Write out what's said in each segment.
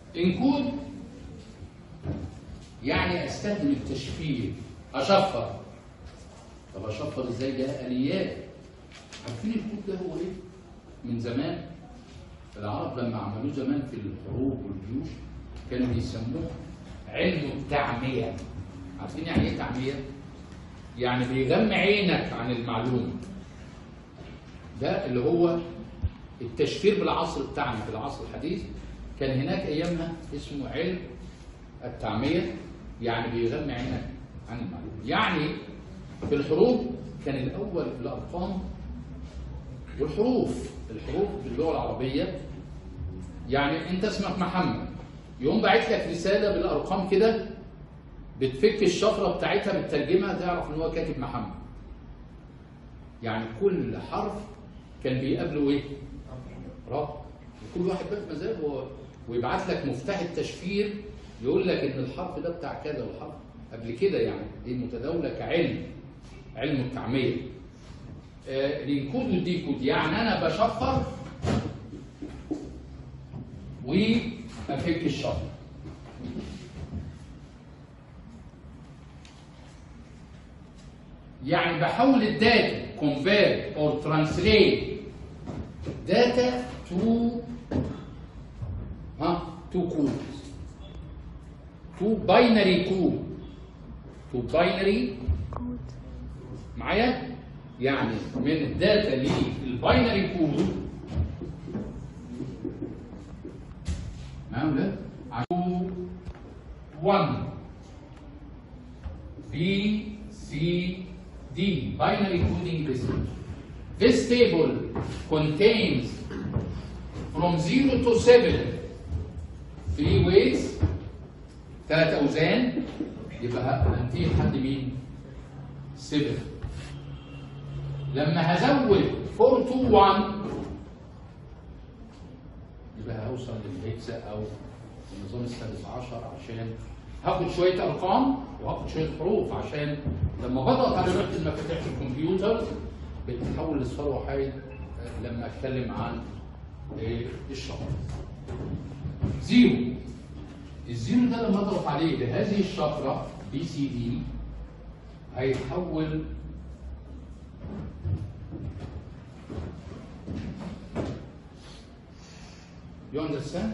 انكود يعني استخدم التشفير اشفر طب اشفر ازاي ده اليات عارفين الكود ده هو ايه من زمان العرب لما عملوه زمان في الحروب والجيوش كانوا بيسموه علم التعميه عارفين يعني ايه تعميه يعني بيغمي عينك عن المعلومه ده اللي هو التشفير بالعصر بتاعنا في العصر الحديث كان هناك ايامها اسمه علم التعميه يعني بيغمي عينك عن المعلومه يعني في الحروب كان الاول الارقام والحروف الحروف باللغه العربيه يعني انت اسمك محمد يقوم باعت لك رساله بالارقام كده بتفك الشفره بتاعتها بتترجمها تعرف ان هو كاتب محمد يعني كل حرف كان بيقابله ايه رقم كل واحد بقى بمزاجه ويبعت لك مفتاح التشفير يقول لك ان الحرف ده بتاع كذا والحرف قبل كده يعني دي متداوله كعلم علم التعميه آه الانكود والديكود يعني انا بشفر وافك الشفر يعني بحول الداتا convert or translate data to ها to codes to binary code to binary معايا يعني من الداتا للباينري كود معايا ولا 1 B C D binary coding system. This table contains from 0 to 7 three ways ثلاث أوزان يبقى هنتهي لحد مين؟ 7 لما هزود 4 to 1 يبقى هوصل للهكسا أو النظام السادس عشر عشان هاخد شويه ارقام وهاخد شويه حروف عشان لما بضغط على لوحه المفاتيح في الكمبيوتر بتتحول لصفر وحيد لما اتكلم عن الشفره. زيرو الزيرو ده لما اضغط عليه لهذه الشفره بي سي دي هيتحول You understand?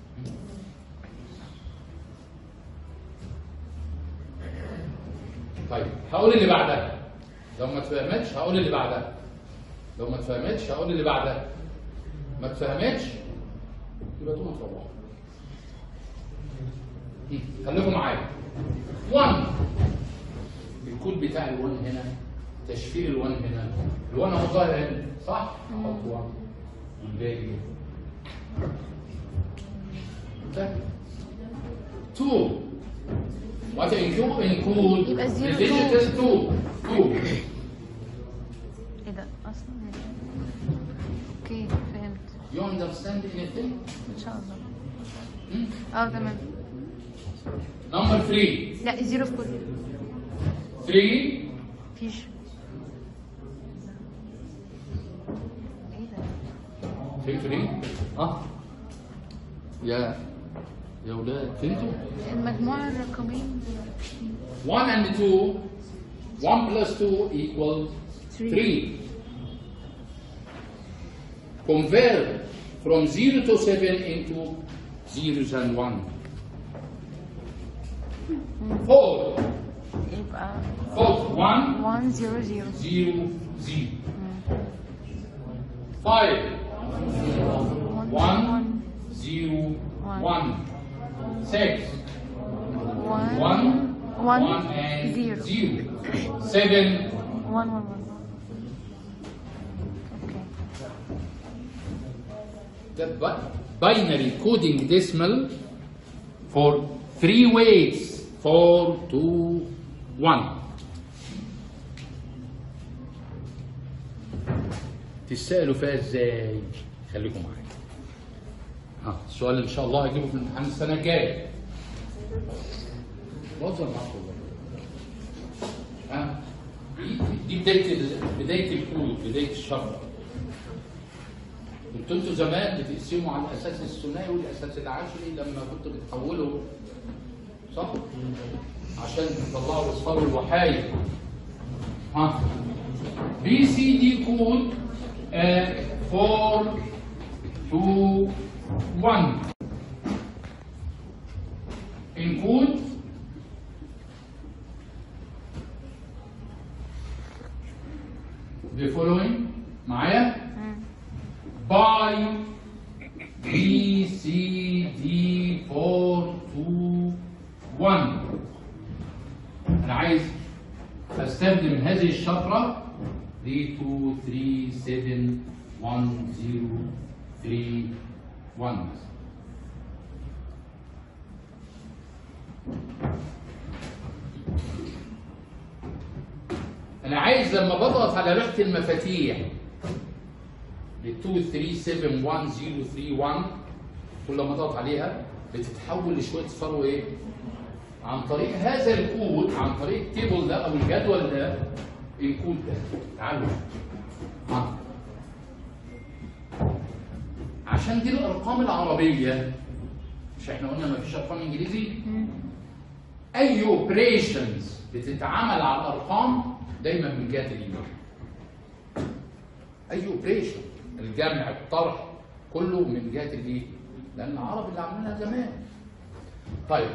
طيب هقول اللي بعدها لو ما اتفهمتش هقول اللي بعدها لو ما اتفهمتش هقول اللي بعدها ما اتفهمتش يبقى تقوم تروح خليكم معايا 1 الكود بتاع ال1 هنا تشفير ال1 هنا ال1 اهو ظاهر هنا صح؟ احط 1 والباقي 2 What include include يبقى the zero digital two two ايه ده اصلا اوكي فهمت You understand anything? ان شاء الله Hmm? اه تمام Number three. لا زيرو في كل Three. مفيش ايه ده Three three. اه يا يا ولاد فهمتوا؟ المجموعة الرقمين 1 and 2 1 plus 2 equals Three. 3 convert from 0 to 7 into zeros and 1 4 يبقى 4 1 1 0 0 0 0 5 1 0 1 6 1 1 1 1 and 0 0 7 1 1 1 اوكي the bi- binary coding decimal for three weights four two one تسألوا فيها ازاي خليكم معايا ها السؤال اللي ان شاء الله هجيبه في الامتحان السنه الجايه بهزر معاكم والله ها دي- دي بدايه ال- بدايه الكود بدايه الشفره كنتوا انتوا زمان بتقسموا على الاساس الثنائي والاساس العشري لما كنتوا بتحولوا صح؟ عشان تطلعوا اصفار الوحايد ها بي سي دي كود 4 2 1 include the following معايا by B C D 4 2 1 انا عايز استخدم هذه الشفره 3 2 3 7 1 0 3 1 انا عايز لما بضغط على لوحه المفاتيح ل 2 3 7 1 0 3 1 كل ما اضغط عليها بتتحول لشويه اصفار وايه؟ عن طريق هذا الكود عن طريق التيبل ده او الجدول ده الكود ده تعالوا ها عشان دي الارقام العربيه مش احنا قلنا مفيش ارقام انجليزي اي اوبريشنز بتتعمل على الارقام دايما من جهه اليمين اي اوبريشن الجمع الطرح كله من جهه الايه لان العرب اللي عاملينها زمان طيب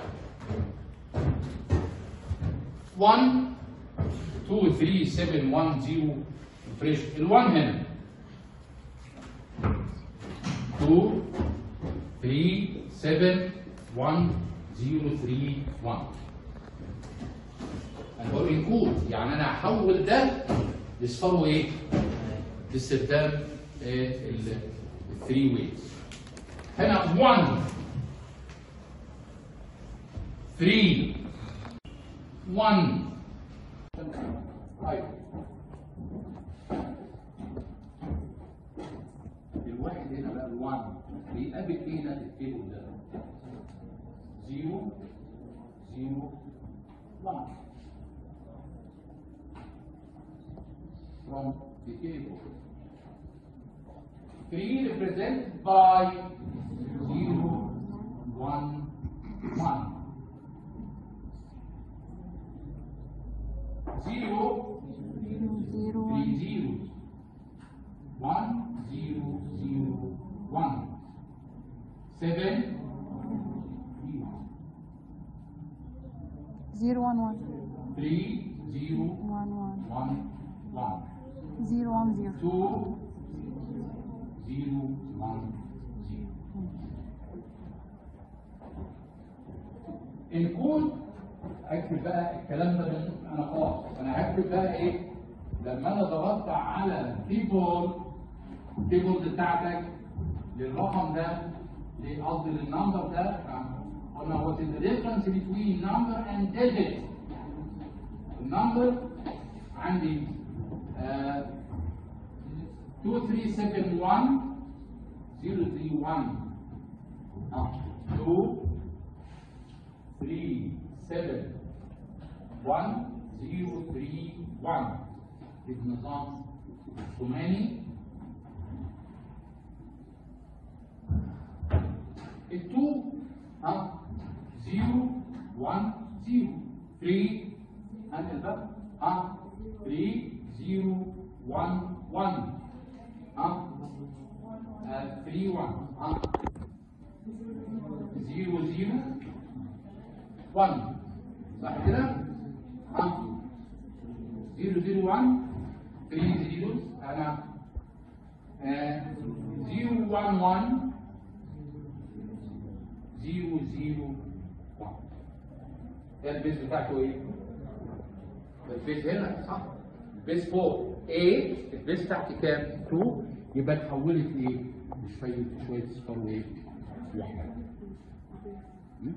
1 2 3 7 1 0 اوبريشن ال1 هنا 2 3 7 1 0 3 1 انا بقول انكود يعني انا هحول ده لاصفاره ايه؟ باستخدام الثري ويز هنا 1 3 1 طيب الواحد هنا بقى ال1 بيقابل ايه هنا التيبل ده؟ 0 0 1 from the table. 3 represented by 0, 1, 1. 0, zero 3 one zeros. 1, 0, 0, 1. 7, 3, 1. zero one one 3, 0, one one 1, 1. zero one zero two, zero, one, zero. الكود هكتب بقى الكلام ده من انا خلاص انا هكتب بقى ايه لما انا ضغطت على الكيبورد الكيبورد بتاعتك للرقم ده قصدي للنمبر ده قلنا what is the difference between number and digit النمبر عندي آه 2371 031 آه 2 3 7 1 0 3 1 بالنظام الثماني التو ها 0 1 0 3 انقل بقى ها 3 0 1 1 ها 3 1 ها 0 0 1 صح كده؟ ها 0 0 1 3 zeros انا 0 1 1 0 0 1 ده البيز بتاعته ايه؟ البيز هنا صح؟ البيز فوق A البيز بتاعتي كام؟ 2 يبقى اتحولت لايه؟ لشويه شويه صفار وايه؟ واحد م?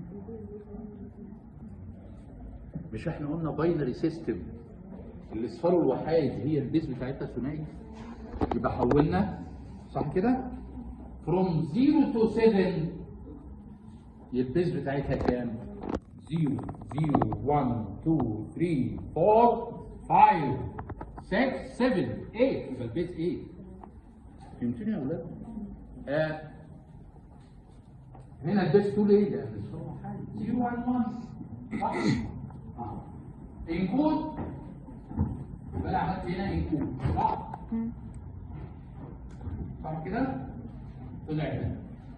مش احنا قلنا باينري سيستم الاصفار والوحايد هي البيز بتاعتها ثنائي يبقى حولنا صح كده؟ from 0 to 7 البيز بتاعتها كام؟ 0 0 1 2 3 4 5 6 7 8 يبقى البيز 8 فهمتوني يا اولاد؟ آه هنا البيس تول ايه؟ لان الصوره حاجه 0 1 1 صح؟ اه انكود يبقى انا عملت هنا انكود صح؟ مم. صح كده؟ طلع ده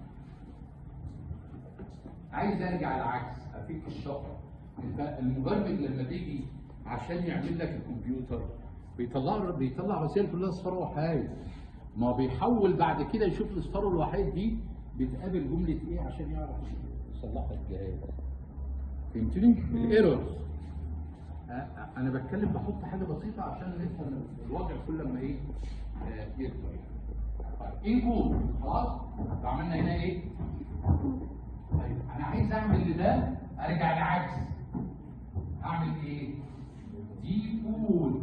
عايز ارجع العكس افك الشفره انت المبرمج لما بيجي عشان يعمل لك الكمبيوتر بيطلع بيطلع رسائل كلها اصفار وحايد ما بيحول بعد كده يشوف الاصفار الوحيد دي بتقابل جمله ايه عشان يعرف يصلح لك الجهاز فهمتني؟ الايرورز انا بتكلم بحط حاجه بسيطه عشان نفهم الوضع كل ما ايه آه، يكبر طيب انكود خلاص عملنا هنا ايه طيب انا عايز اعمل لده ارجع لعكس اعمل ايه دي كود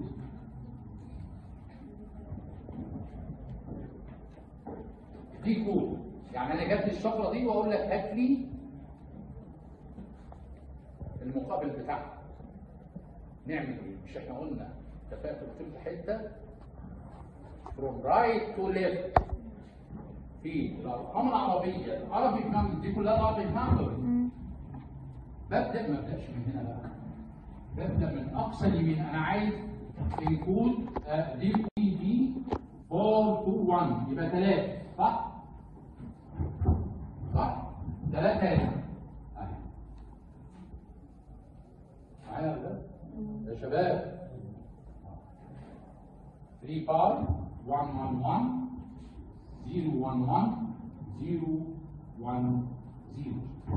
دي كود يعني انا جبت الشفره دي واقول لك هات لي المقابل بتاعها نعمل ايه مش احنا قلنا اتفقت قلت لكم حته from right to left في الارقام العربيه العربي نمبر دي كلها العربي نمبر مم. ببدا ما ابداش من هنا بقى ببدا من اقصى اليمين انا عايز انكود دي بي دي 4 2 1 يبقى 3 صح؟ صح؟ 3 هنا أهي. معايا ولا لا؟ يا شباب 3 بار 1 1 1 0 1 1 0 1 0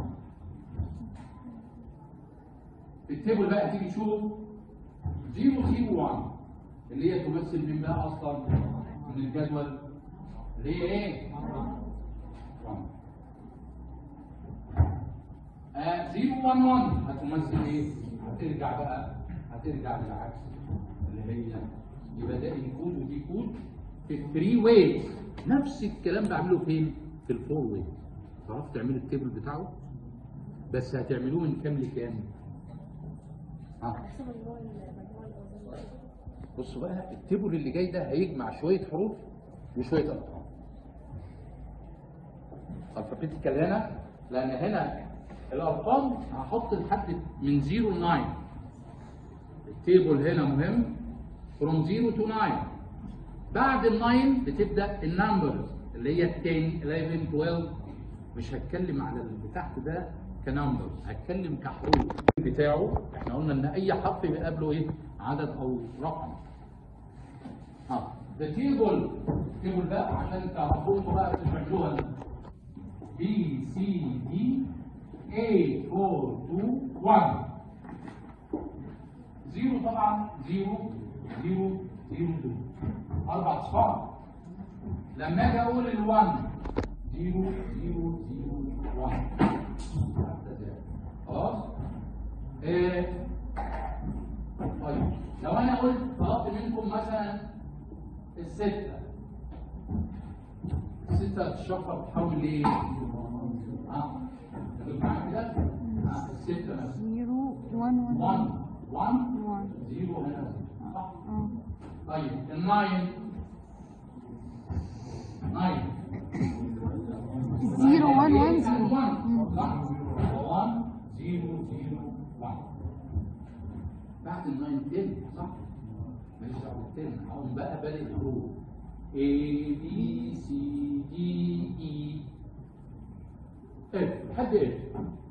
في التيبل بقى تيجي تشوف 0 0 1 اللي هي تمثل مين بقى اصلا من الجدول اللي هي ايه؟ 1 آه 0 1 1 هتمثل ايه؟ هترجع بقى هترجع للعكس اللي هي يبقى ده انكود ودي كود في الثري ويز نفس الكلام بعمله فين؟ في الفور ويز تعرفوا تعملوا التيبل بتاعه بس هتعملوه من كام لكام؟ ها احسب مجموع المجموع الاوزان بصوا بقى التيبل اللي جاي ده هيجمع شويه حروف وشويه ارقام الفابيتيكال هنا لان هنا الارقام هحط لحد من 0 ل 9 التيبل هنا مهم from 0 to 9 بعد ال 9 بتبدا النمبرز اللي هي 10 11 12 مش هتكلم على اللي تحت ده كنمبرز هتكلم كحروف بتاعه احنا قلنا ان اي حرف بيقابله ايه عدد او رقم ها ده تيبل تيبل ده عشان تعرفوا انتوا بقى تشغلوها بي سي دي A 4 2 1 زيرو طبعا زيرو زيرو زيرو زيرو اربع اصفار لما اجي اقول ال1 زيرو زيرو زيرو 1 خلاص إيه. طيب لو انا قلت طلبت منكم مثلا الستة الستة تشفر تحول ليه؟ ها؟ خليك معايا كده؟ ها الستة مثلا زيرو وان وان 1 1 وان 0 هنا صح؟ اه طيب الناين ناين زيرو وان وان زيرو صح؟ مم. 1 0 0 1 بعد الناين 10 صح؟ ماليش دعوه بالتن هقوم بقى بادئ الحروف A B C D E F لحد F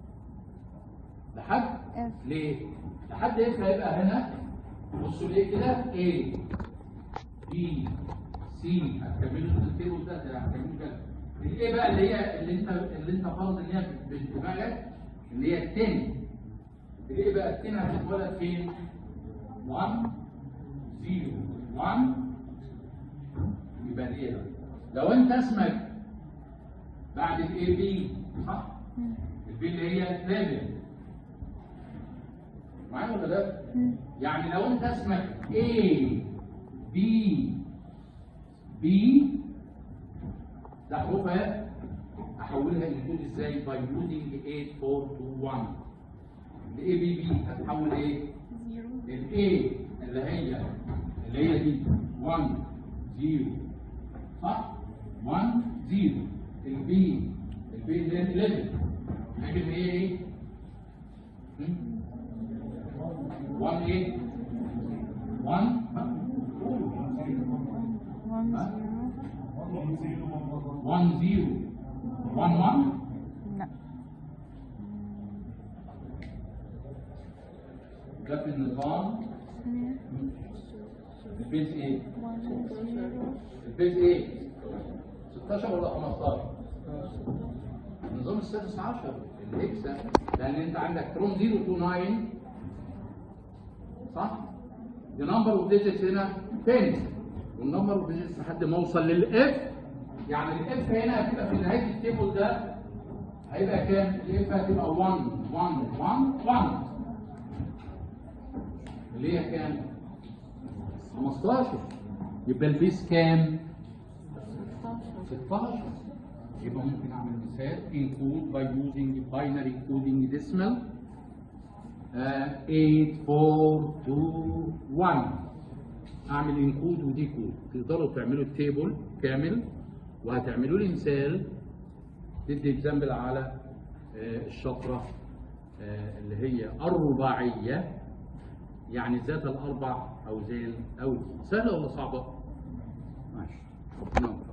لحد F. ليه؟ لحد F هيبقى هنا بصوا ليه كده A B C هتكملوا التيبل ده ده هتكملوا كده الايه بقى اللي هي اللي انت اللي انت فرض ان هي بدماغك اللي هي التن الايه بقى التن هتتولد فين؟ 1 0 1 يبقى الايه بقى لو انت اسمك بعد الاي بي صح؟ البي اللي هي 11 معايا ولا لا؟ مم. يعني لو انت اسمك A B B ده حروف اهي احولها لكود ازاي؟ باي يوزنج 8 4 2 1 ال A B B هتحول ايه؟ زيرو ال A اللي هي اللي هي دي 1 0 صح؟ 1 0 البي البي اللي هي 11 نجد ايه ايه؟ هم؟ 1 ايه؟ 1 ها؟ قول. one ها؟ zero 1 0 1 1 لا ده في النظام ثانية البيز ايه؟ one zero البيز ايه؟ 16 ولا 15 النظام السادس عشر الهكسا لان انت عندك فروم 0 تو 9 صح؟ دي نمبر اوف ديجيتس هنا 10 والنمبر اوف ديجيتس لحد ما اوصل للاف يعني الاف هنا هتبقى في نهايه التيبل ده هيبقى كام؟ الاف هتبقى 1 1 1 1 اللي هي كام؟ 15 يبقى البيس كام؟ 16 يبقى ممكن اعمل مثال include by using binary coding decimal آه، 8 4 2 1 اعمل انكود ودي كود تقدروا تعملوا التيبل كامل وهتعملوا لي مثال تدي اكزامبل على آه، الشفره آه، اللي هي الرباعيه يعني ذات الاربع اوزان او سهله ولا صعبه؟ ماشي نعم